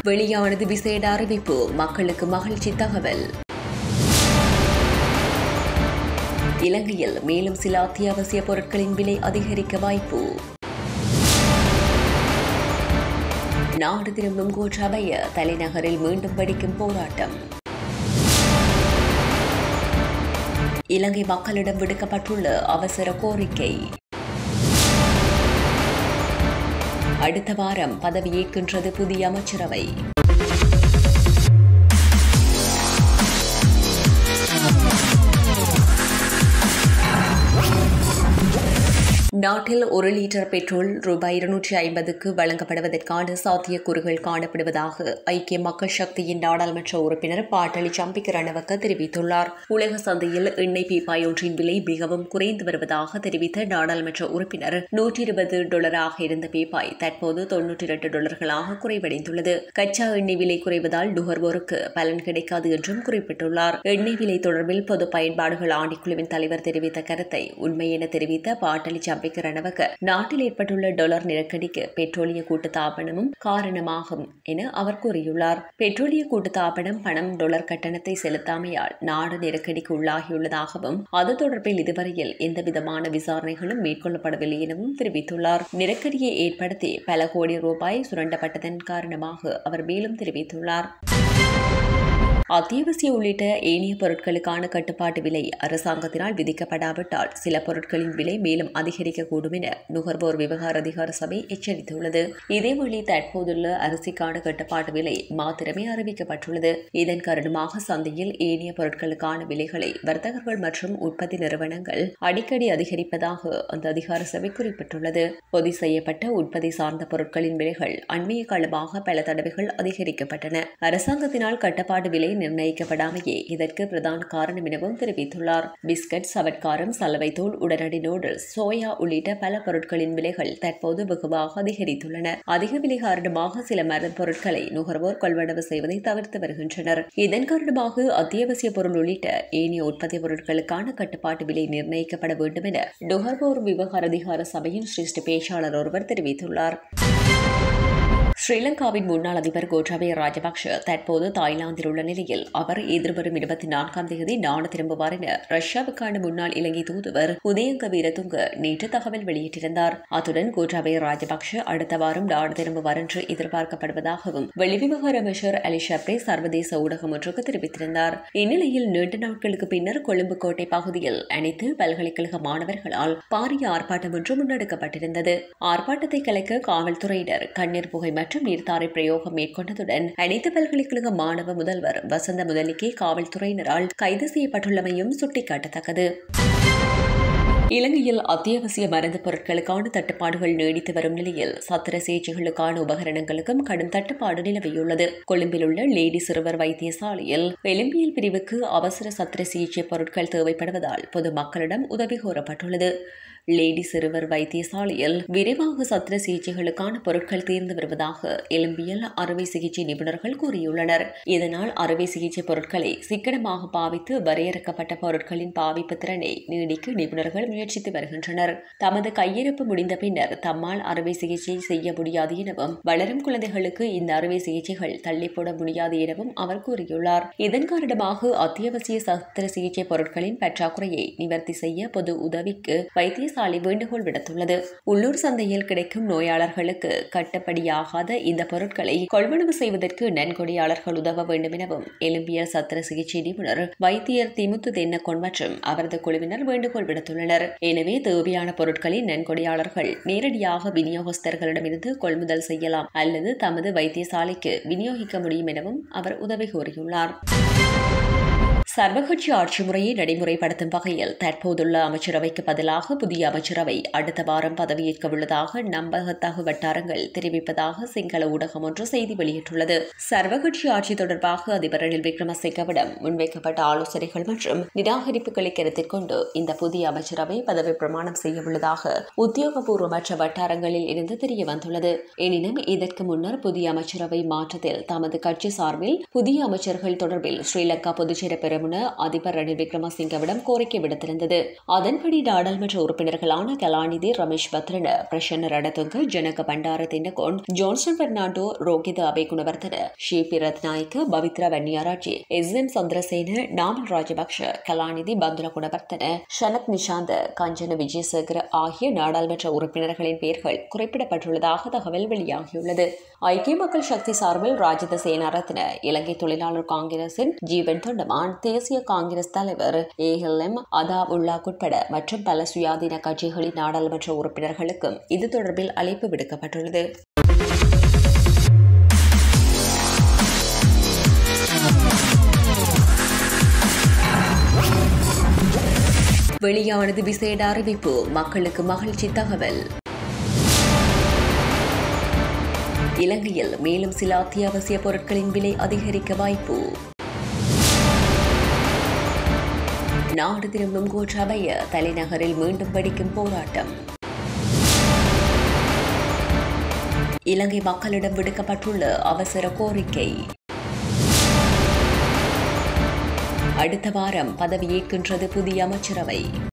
வெளியானது விசேட அறிவிப்பு மக்களுக்கு மகிழ்ச்சி தகவல் இலங்கையில் மேலும் சில அத்தியாவசிய பொருட்களின் விலை அதிகரிக்க வாய்ப்பு நாடு திரும்பும் கோட்டாபய தலைநகரில் மீண்டும் வெடிக்கும் போராட்டம் இலங்கை மக்களிடம் விடுக்கப்பட்டுள்ள அவசர கோரிக்கை அடுத்த வாரம் பதவியேற்கின்றது புதிய அமைச்சரவை நாட்டில் ஒரு லிட்டர் பெட்ரோல் ரூபாய் இருநூற்றி ஐம்பதுக்கு வழங்கப்படுவதற்கான சாத்தியக்கூறுகள் காணப்படுவதாக ஐக்கிய மக்கள் சக்தியின் நாடாளுமன்ற உறுப்பினர் பாட்டலி சம்பிக்க ரணவக்க தெரிவித்துள்ளார் உலக சந்தையில் எண்ணெய் பீப்பாய் ஒன்றின் விலை மிகவும் குறைந்து வருவதாக தெரிவித்த நாடாளுமன்ற உறுப்பினர் நூற்றி இருபது டாலராக இருந்த பீப்பாய் தற்போது தொன்னூற்றி இரண்டு டாலர்களாக குறைவடைந்துள்ளது கச்சா எண்ணெய் விலை குறைவதால் நுகர்வோருக்கு பலன் கிடைக்காது என்றும் குறிப்பிட்டுள்ளார் எண்ணெய் விலை தொடர்பில் பொது பயன்பாடுகள் ஆணைக்குழுவின் தலைவர் தெரிவித்த கருத்தை உண்மை என தெரிவித்த பாட்டலி சம்பிக்க ரணவக்க நாட்டில் ஏற்பட்டுள்ள டாலர் நெருக்கடிக்கு பெட்ரோலிய கூட்டுத்தாபனமும் காரணமாகும் என அவர் கூறியுள்ளார் பெட்ரோலிய கூட்டுத்தாபனம் பணம் டாலர் கட்டணத்தை செலுத்தாமையால் நாடு நெருக்கடிக்கு உள்ளாகியுள்ளதாகவும் அது தொடர்பில் இதுவரையில் எந்தவிதமான விசாரணைகளும் மேற்கொள்ளப்படவில்லை எனவும் தெரிவித்துள்ளார் நெருக்கடியை ஏற்படுத்தி பல கோடி ரூபாய் சுரண்டப்பட்டதன் காரணமாக அவர் மேலும் தெரிவித்துள்ளார் அத்தியாவசிய உள்ளிட்ட ஏனைய பொருட்களுக்கான கட்டுப்பாட்டு விலை அரசாங்கத்தினால் விதிக்கப்படாவிட்டால் சில பொருட்களின் விலை மேலும் அதிகரிக்கக்கூடும் என நுகர்வோர் விவகார அதிகார சபை எச்சரித்துள்ளது இதேவேளை தற்போதுள்ள அரிசிக்கான கட்டுப்பாட்டு விலை மாத்திரமே அறிவிக்கப்பட்டுள்ளது இதன் காரணமாக சந்தையில் ஏனைய பொருட்களுக்கான விலைகளை வர்த்தகர்கள் மற்றும் உற்பத்தி நிறுவனங்கள் அடிக்கடி அதிகரிப்பதாக அந்த அதிகார சபை குறிப்பிட்டுள்ளது பொதி செய்யப்பட்ட உற்பத்தி சார்ந்த பொருட்களின் விலைகள் அண்மைய காலமாக பல தடவைகள் அதிகரிக்கப்பட்டன அரசாங்கத்தினால் கட்டுப்பாட்டு விலை நிர்ணயிக்கப்படாமையே இதற்கு பிரதான காரணம் எனவும் தெரிவித்துள்ளார் பிஸ்கட் சவட்காரம் சலவை தூள் உடனடி நூடுல்ஸ் சோயா உள்ளிட்ட பல பொருட்களின் விலைகள் தற்போது வெகுவாக அதிகரித்துள்ளன அதிக விலை காரணமாக சில மருந்து பொருட்களை நுகர்வோர் கொள்வனவு செய்வதை தவிர்த்து வருகின்றனர் இதன் காரணமாக அத்தியாவசிய பொருள் உள்ளிட்ட ஏனைய உற்பத்தி பொருட்களுக்கான கட்டுப்பாட்டு விலை நிர்ணயிக்கப்பட வேண்டும் என நுகர்வோர் விவகார அதிகார சபையின் சிரேஷ்ட பேச்சாளர் ஒருவர் தெரிவித்துள்ளார் ஸ்ரீலங்காவின் முன்னாள் அதிபர் கோட்டாபய ராஜபக்ஷ தற்போது தாய்லாந்தில் உள்ள நிலையில் அவர் எதிர்வரும் இருபத்தி நான்காம் தேதி நாடு திரும்புவார் என ரஷ்யாவுக்கான முன்னாள் இலங்கை தூதுவர் உதயங்க வீரதுங்க நேற்று தகவல் வெளியிட்டிருந்தார் அத்துடன் கோட்டாபய ராஜபக்ஷ அடுத்த வாரம் நாடு திரும்புவார் என்று எதிர்பார்க்கப்படுவதாகவும் வெளிவிவகார அமைச்சர் அலி ஷப்ரே சர்வதேச ஊடகம் ஒன்றுக்கு தெரிவித்திருந்தார் இந்நிலையில் நீண்ட நாட்களுக்கு பின்னர் கொழும்பு கோட்டை பகுதியில் அனைத்து பல்கலைக்கழக மாணவர்களால் பாரிய ஆர்ப்பாட்டம் ஒன்று முன்னெடுக்கப்பட்டிருந்தது ஆர்ப்பாட்டத்தை கலைக்க காவல்துறையினர் கண்ணீர் புகை மற்றும் நீர்த்தாரை பிரயோகம் மேற்கொண்டதுடன் அனைத்து பல்கலைக்கழக மாணவ முதல்வர் வசந்த முதலிக்கே காவல்துறையினரால் கைது செய்யப்பட்டுள்ளமையும் சுட்டிக்காட்டத்தக்கது இலங்கையில் அத்தியாவசிய மருந்து பொருட்களுக்கான தட்டுப்பாடுகள் நீடித்து வரும் நிலையில் சத்திர சிகிச்சைகளுக்கான உபகரணங்களுக்கும் கடும் தட்டுப்பாடு நிலவியுள்ளது கொழும்பில் உள்ள லேடி சிறுவர் வைத்தியசாலையில் எலும்பியல் பிரிவுக்கு அவசர சத்திர சிகிச்சை பொருட்கள் தேவைப்படுவதால் பொதுமக்களிடம் உதவி கோரப்பட்டுள்ளது லேடி சிறுவர் வைத்தியசாலையில் விரைவாக சத்திர சிகிச்சைகளுக்கான பொருட்கள் தீர்ந்து வருவதாக எலும்பியல் அறுவை சிகிச்சை நிபுணர்கள் கூறியுள்ளனர் இதனால் அறுவை சிகிச்சை பொருட்களை சிக்கனமாக பாவித்து வரையறுக்கப்பட்ட பொருட்களின் பாவிப்பு திறனை நீடிக்க நிபுணர்கள் முயற்சித்து வருகின்றனர் தமது கையிருப்பு முடிந்த பின்னர் தம்மால் அறுவை சிகிச்சை செய்ய முடியாது எனவும் வளரும் குழந்தைகளுக்கு இந்த அறுவை சிகிச்சைகள் தள்ளி போட முடியாது எனவும் அவர் கூறியுள்ளார் இதன் காரணமாக அத்தியாவசிய சத்திர சிகிச்சை பொருட்களின் பற்றாக்குறையை நிவர்த்தி செய்ய பொது உதவிக்கு வைத்தியசாலை வேண்டுகோள் விடுத்துள்ளது உள்ளூர் சந்தையில் கிடைக்கும் நோயாளர்களுக்கு கட்டுப்படியாகாத இந்த பொருட்களை கொள்வனவு செய்வதற்கு நன்கொடையாளர்கள் உதவ வேண்டும் எனவும் எலும்பியல் சத்திர சிகிச்சை நிபுணர் வைத்தியர் திமுத்து தென்னக்கொன் மற்றும் அவரது குழுவினர் வேண்டுகோள் விடுத்துள்ளனர் எனவே தேவையான பொருட்களை நன்கொடையாளர்கள் நேரடியாக விநியோகஸ்தர்களிடமிருந்து கொள்முதல் செய்யலாம் அல்லது தமது வைத்தியசாலைக்கு விநியோகிக்க முடியும் எனவும் அவர் உதவி கோரியுள்ளார் சர்வகட்சி ஆட்சி முறையை நடைமுறைப்படுத்தும் வகையில் தற்போதுள்ள அமைச்சரவைக்கு பதிலாக புதிய அமைச்சரவை அடுத்த வாரம் பதவியேற்க உள்ளதாக நம்பகத்தகு வட்டாரங்கள் தெரிவிப்பதாக சிங்கள ஊடகம் ஒன்று செய்தி வெளியிட்டுள்ளது சர்வகட்சி ஆட்சி தொடர்பாக அதிபர் ரணில் விக்ரமசிங்கவிடம் முன்வைக்கப்பட்ட ஆலோசனைகள் மற்றும் நிராகரிப்புகளை கருத்தில் கொண்டு இந்த புதிய அமைச்சரவை பதவி பிரமாணம் செய்ய உள்ளதாக உத்தியோகபூர்வமற்ற வட்டாரங்களில் இருந்து தெரிய வந்துள்ளது எனினும் இதற்கு முன்னர் புதிய அமைச்சரவை மாற்றத்தில் தமது கட்சி சார்பில் புதிய அமைச்சர்கள் தொடர்பில் ஸ்ரீலங்கா பொதுச்சேர பெரும் பெறமுன அதிபர் ரணில் விக்ரமசிங்கவிடம் கோரிக்கை விடுத்திருந்தது அதன்படி நாடாளுமன்ற உறுப்பினர்களான கலாநிதி ரமேஷ் பத்ரன பிரசன்ன ரணதுங்க ஜனக பண்டார தின்னகோன் ஜோன்சன் பெர்னாண்டோ ரோகித அபேகுணவர்தன ஷிபி ரத்நாயக்க பவித்ரா வன்னியாராஜி எஸ் எம் சந்திரசேன நாமல் ராஜபக்ஷ கலாநிதி பந்துல குணவர்த்தன ஷனத் நிஷாந்த கஞ்சன விஜயசேகர ஆகிய நாடாளுமன்ற உறுப்பினர்களின் பெயர்கள் குறிப்பிடப்பட்டுள்ளதாக தகவல் வெளியாகியுள்ளது ஐக்கிய மக்கள் சக்தி சார்பில் ராஜித சேனாரத்ன இலங்கை தொழிலாளர் காங்கிரசின் ஜீவன் தொண்டமான் தேசிய காங்கிரஸ் தலைவர் ஏஎல்எம் அதா உல்லாக் உட்பட மற்றும் பல சுயாதீன கட்சிகளின் நாடாளுமன்ற உறுப்பினர்களுக்கும் இது தொடர்பில் அழைப்பு விடுக்கப்பட்டுள்ளது வெளியானது விசேட அறிவிப்பு மக்களுக்கு மகிழ்ச்சி தகவல் இலங்கையில் மேலும் சில அத்தியாவசிய பொருட்களின் விலை அதிகரிக்க வாய்ப்பு நாடு திரும்பும் கோட்டாபய தலைநகரில் மீண்டும் வெடிக்கும் போராட்டம் இலங்கை மக்களிடம் விடுக்கப்பட்டுள்ள அவசர கோரிக்கை அடுத்த வாரம் பதவியேற்கின்றது புதிய அமைச்சரவை